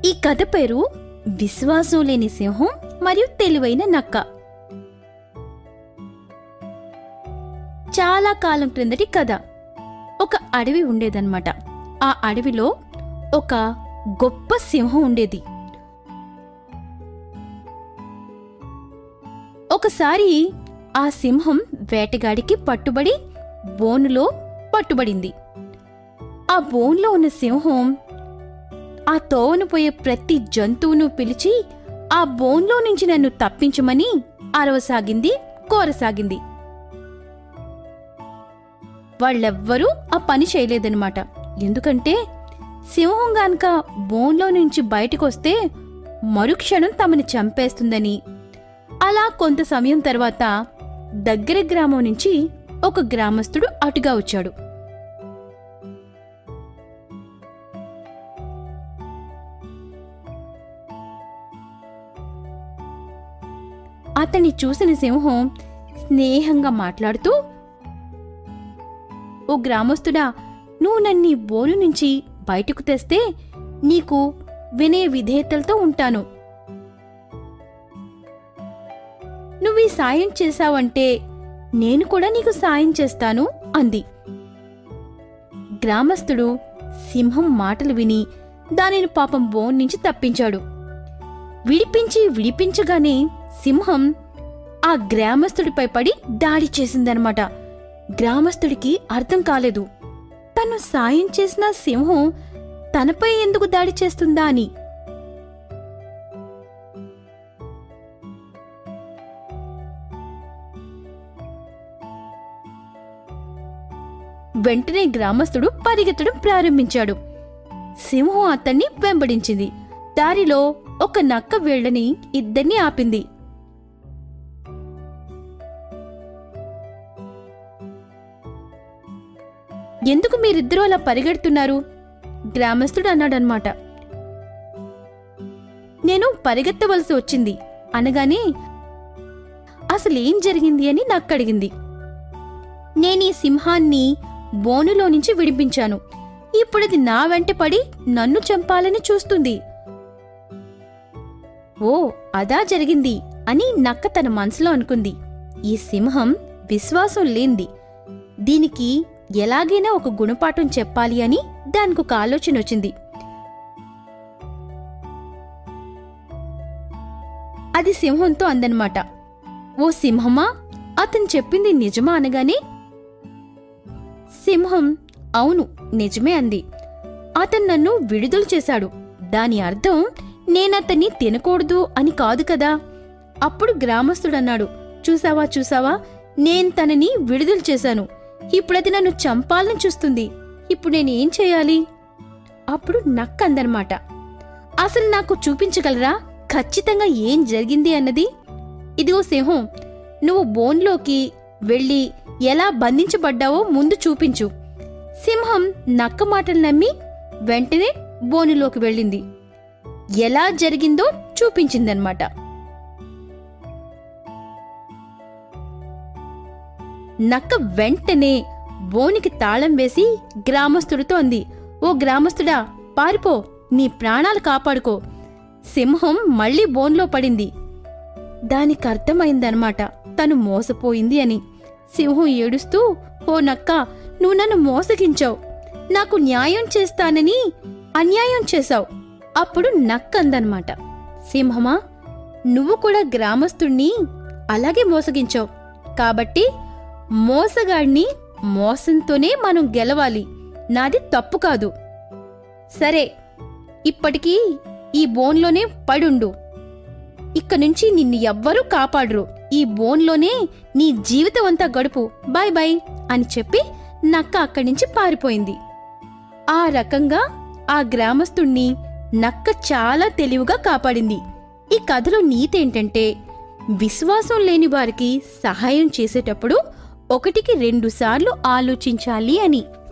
ఈ కథ పేరు విశ్వాసం లేని సింహం మరియు తెలివైన నక్క చాలా కాలం క్రిందటి కథ ఒక అడవి ఉండేదన్నమాట ఆ అడవిలో ఒక గొప్ప సింహం ఉండేది ఒకసారి ఆ సింహం వేటగాడికి పట్టుబడి బోనులో పట్టుబడింది ఆ బోన్లో ఉన్న సింహం ఆ తోవను పోయే ప్రతి జంతువును పిలిచి ఆ బోన్లో నుంచి నన్ను తప్పించమని అరవసాగింది కోరసాగింది వాళ్ళెవ్వరూ ఆ పని చేయలేదన్నమాట ఎందుకంటే సింహం గానక బోన్లో నుంచి బయటకొస్తే మరుక్షణం తమని చంపేస్తుందని అలా కొంత సమయం తర్వాత దగ్గర గ్రామం నుంచి ఒక గ్రామస్తుడు అటుగా వచ్చాడు అతన్ని చూసిన సింహం స్నేహంగా మాట్లాడుతూ ఓ గ్రామస్తుడా నువ్వు నన్ను ఈ బోను నుంచి బయటకు తెస్తే నీకు వినయ విధేయతలతో ఉంటాను నువ్వు ఈ సాయం చేశావంటే నేను కూడా నీకు సాయం చేస్తాను అంది గ్రామస్తుడు సింహం మాటలు విని దానిని పాపం బోన్ నుంచి తప్పించాడు విడిపించి విడిపించగానే సింహం ఆ గ్రామస్తుడిపై పడి దాడి చేసిందనమాట గ్రామస్తుడికి అర్థం కాలేదు తను సాయం చేసిన సింహం తనపై ఎందుకు దాడి చేస్తుందా అని వెంటనే గ్రామస్తుడు పరిగెత్తడం ప్రారంభించాడు సింహం అతన్ని వెంబడించింది దారిలో ఒక నక్క వీళ్ళని ఇద్దరిని ఆపింది ఎందుకు మీరిద్దరూ అలా పరిగెడుతున్నారు గ్రామస్తుడు అన్నాడనమాట నేను పరిగెత్తవలసి వచ్చింది అనగానే అసలేం జరిగింది అని నక్క అడిగింది నేనీ సింహాన్ని బోనులో నుంచి విడిపించాను ఇప్పుడది నా వెంట పడి నన్ను చంపాలని చూస్తుంది ఓ అదా జరిగింది అని నక్క తన మనసులో అనుకుంది ఈ సింహం విశ్వాసం లేంది దీనికి ఎలాగైనా ఒక గుణపాఠం చెప్పాలి అని దానికి ఒక ఆలోచన వచ్చింది అది సింహంతో అందనమాట ఓ సింహమా అతను చెప్పింది నిజమా అనగానే సింహం అవును నిజమే అంది అతను నన్ను విడుదల చేశాడు దాని అర్థం నేనతన్ని తినకూడదు అని కాదు కదా అప్పుడు గ్రామస్తుడన్నాడు చూసావా చూసావా నేను తనని విడుదల చేశాను ఇప్పుడది నన్ను చంపాలని చూస్తుంది ఇప్పుడు నేనేం చేయాలి అప్పుడు నక్క అందనమాట అసలు నాకు చూపించగలరా ఖచ్చితంగా ఏం జరిగింది అన్నది ఇదిగో సింహం నువ్వు బోన్లోకి వెళ్ళి ఎలా బంధించబడ్డావో ముందు చూపించు సింహం నక్క మాటలు నమ్మి వెంటనే బోనులోకి వెళ్ళింది ఎలా జరిగిందో చూపించిందన్నమాట నక్క వెంటనే బోనికి తాళం వేసి గ్రామస్తుడితో అంది ఓ గ్రామస్తుడా పారిపో నీ ప్రాణాలు కాపాడుకో సింహం మళ్ళీ బోన్లో పడింది దానికి అర్థమైందనమాట తను మోసపోయింది అని సింహం ఏడుస్తూ ఓ నక్క నువ్వు నన్ను మోసగించావు నాకు న్యాయం చేస్తానని అన్యాయం చేశావు అప్పుడు నక్క అందనమాట సింహమా నువ్వు కూడా గ్రామస్తుణ్ణి అలాగే మోసగించావు కాబట్టి మోసగాడిని మోసంతోనే మనం గెలవాలి నాది తప్పు కాదు సరే ఇప్పటికీ ఈ బోన్లోనే పడుండు ఇక్క నుంచి నిన్ను ఎవ్వరూ కాపాడరు ఈ బోన్లోనే నీ జీవితం అంతా గడుపు బాయ్ బాయ్ అని చెప్పి నక్క అక్కడి నుంచి పారిపోయింది ఆ రకంగా ఆ గ్రామస్తుణ్ణి నక్క చాలా తెలివిగా కాపాడింది ఈ కథలో నీతేంటంటే విశ్వాసం లేని వారికి సహాయం చేసేటప్పుడు ఒకటికి రెండుసార్లు ఆలోచించాలి అని